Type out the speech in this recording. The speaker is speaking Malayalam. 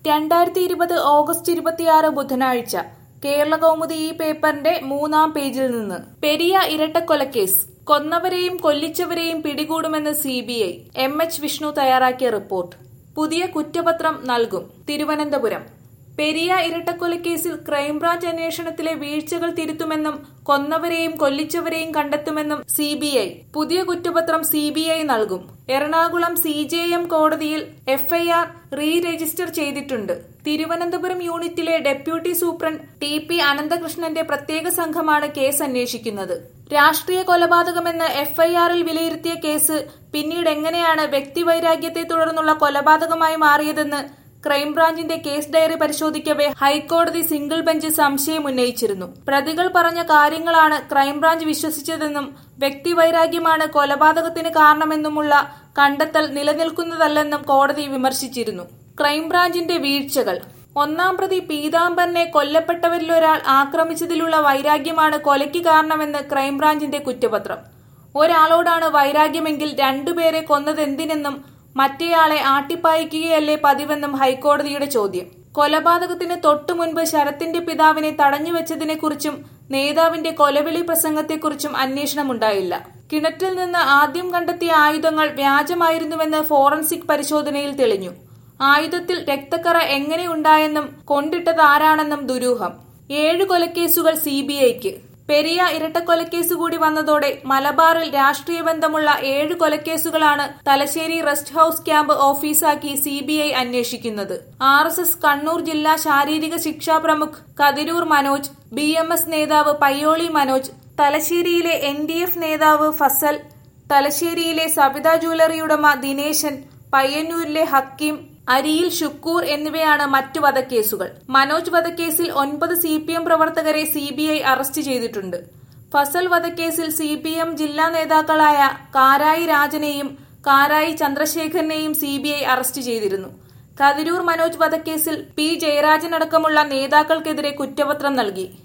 രണ്ടായിരത്തി ഇരുപത് ഓഗസ്റ്റ് ഇരുപത്തിയാറ് ബുധനാഴ്ച കേരള കൗമുദി ഈ പേപ്പറിന്റെ മൂന്നാം പേജിൽ നിന്ന് പെരിയ ഇരട്ടക്കൊലക്കേസ് കൊന്നവരെയും കൊല്ലിച്ചവരെയും പിടികൂടുമെന്ന് C B I M H Vishnu തയ്യാറാക്കിയ റിപ്പോർട്ട് പുതിയ കുറ്റപത്രം നൽകും തിരുവനന്തപുരം പെരിയ ഇരട്ടക്കൊലക്കേസിൽ ക്രൈംബ്രാഞ്ച് അന്വേഷണത്തിലെ വീഴ്ചകൾ തിരുത്തുമെന്നും കൊന്നവരെയും കൊല്ലിച്ചവരെയും കണ്ടെത്തുമെന്നും സി ബി ഐ പുതിയ കുറ്റപത്രം സി ബി ഐ നൽകും എറണാകുളം സി ജെ എം കോടതിയിൽ എഫ്ഐആർ റീ രജിസ്റ്റർ ചെയ്തിട്ടുണ്ട് തിരുവനന്തപുരം യൂണിറ്റിലെ ഡെപ്യൂട്ടി സൂപ്രണ്ട് ടി പി അനന്തകൃഷ്ണന്റെ പ്രത്യേക സംഘമാണ് കേസ് അന്വേഷിക്കുന്നത് രാഷ്ട്രീയ കൊലപാതകമെന്ന് എഫ്ഐആറിൽ വിലയിരുത്തിയ കേസ് പിന്നീട് എങ്ങനെയാണ് വ്യക്തിവൈരാഗ്യത്തെ തുടർന്നുള്ള കൊലപാതകമായി മാറിയതെന്ന് ക്രൈംബ്രാഞ്ചിന്റെ കേസ് ഡയറി പരിശോധിക്കവേ ഹൈക്കോടതി സിംഗിൾ ബെഞ്ച് സംശയം ഉന്നയിച്ചിരുന്നു പ്രതികൾ പറഞ്ഞ കാര്യങ്ങളാണ് ക്രൈംബ്രാഞ്ച് വിശ്വസിച്ചതെന്നും വ്യക്തിവൈരാഗ്യമാണ് കൊലപാതകത്തിന് കാരണമെന്നുമുള്ള കണ്ടെത്തൽ നിലനിൽക്കുന്നതല്ലെന്നും കോടതി വിമർശിച്ചിരുന്നു ക്രൈംബ്രാഞ്ചിന്റെ വീഴ്ചകൾ ഒന്നാം പ്രതി പീതാംബരനെ കൊല്ലപ്പെട്ടവരിലൊരാൾ ആക്രമിച്ചതിലുള്ള വൈരാഗ്യമാണ് കൊലയ്ക്ക് കാരണമെന്ന് ക്രൈംബ്രാഞ്ചിന്റെ കുറ്റപത്രം ഒരാളോടാണ് വൈരാഗ്യമെങ്കിൽ രണ്ടുപേരെ കൊന്നതെന്തിനെന്നും മറ്റേയാളെ ആട്ടിപ്പായിക്കുകയല്ലേ പതിവെന്നും ഹൈക്കോടതിയുടെ ചോദ്യം കൊലപാതകത്തിന് തൊട്ടു മുൻപ് ശരത്തിന്റെ പിതാവിനെ തടഞ്ഞുവെച്ചതിനെക്കുറിച്ചും നേതാവിന്റെ കൊലവിളി പ്രസംഗത്തെക്കുറിച്ചും അന്വേഷണമുണ്ടായില്ല കിണറ്റിൽ നിന്ന് ആദ്യം കണ്ടെത്തിയ ആയുധങ്ങൾ വ്യാജമായിരുന്നുവെന്ന് ഫോറൻസിക് പരിശോധനയിൽ തെളിഞ്ഞു ആയുധത്തിൽ രക്തക്കറ എങ്ങനെ ഉണ്ടായെന്നും കൊണ്ടിട്ടത് ആരാണെന്നും ദുരൂഹം ഏഴ് കൊലക്കേസുകൾ സി ബി ഐക്ക് പെരിയ ഇരട്ടക്കൊലക്കേസ് കൂടി വന്നതോടെ മലബാറിൽ രാഷ്ട്രീയ ബന്ധമുള്ള ഏഴ് കൊലക്കേസുകളാണ് തലശ്ശേരി റെസ്റ്റ് ഹൌസ് ക്യാമ്പ് ഓഫീസാക്കി സി ബി ഐ അന്വേഷിക്കുന്നത് ആർ എസ് എസ് കണ്ണൂർ ജില്ലാ ശാരീരിക ശിക്ഷാ പ്രമുഖ് Kathiroor Manoj B M S നേതാവ് പയ്യോളി മനോജ് തലശ്ശേരിയിലെ എൻ ഡി എഫ് നേതാവ് ഫസൽ തലശ്ശേരിയിലെ സവിത ജ്വല്ലറി ഉടമ ദിനേശൻ പയ്യന്നൂരിലെ ഹക്കീം അരിയിൽ ഷുക്കൂർ എന്നിവയാണ് മറ്റു വധക്കേസുകൾ മനോജ് വധക്കേസിൽ ഒൻപത് സി പി എം പ്രവർത്തകരെ സി ബി ഐ അറസ്റ്റ് ചെയ്തിട്ടുണ്ട് ഫസൽ വധക്കേസിൽ സി പി എം ജില്ലാ നേതാക്കളായ കാരായി രാജനെയും കാരായി ചന്ദ്രശേഖരനെയും സി ബി ഐ അറസ്റ്റ് ചെയ്തിരുന്നു കതിരൂർ മനോജ് വധക്കേസിൽ പി ജയരാജൻ അടക്കമുള്ള നേതാക്കൾക്കെതിരെ കുറ്റപത്രം നൽകി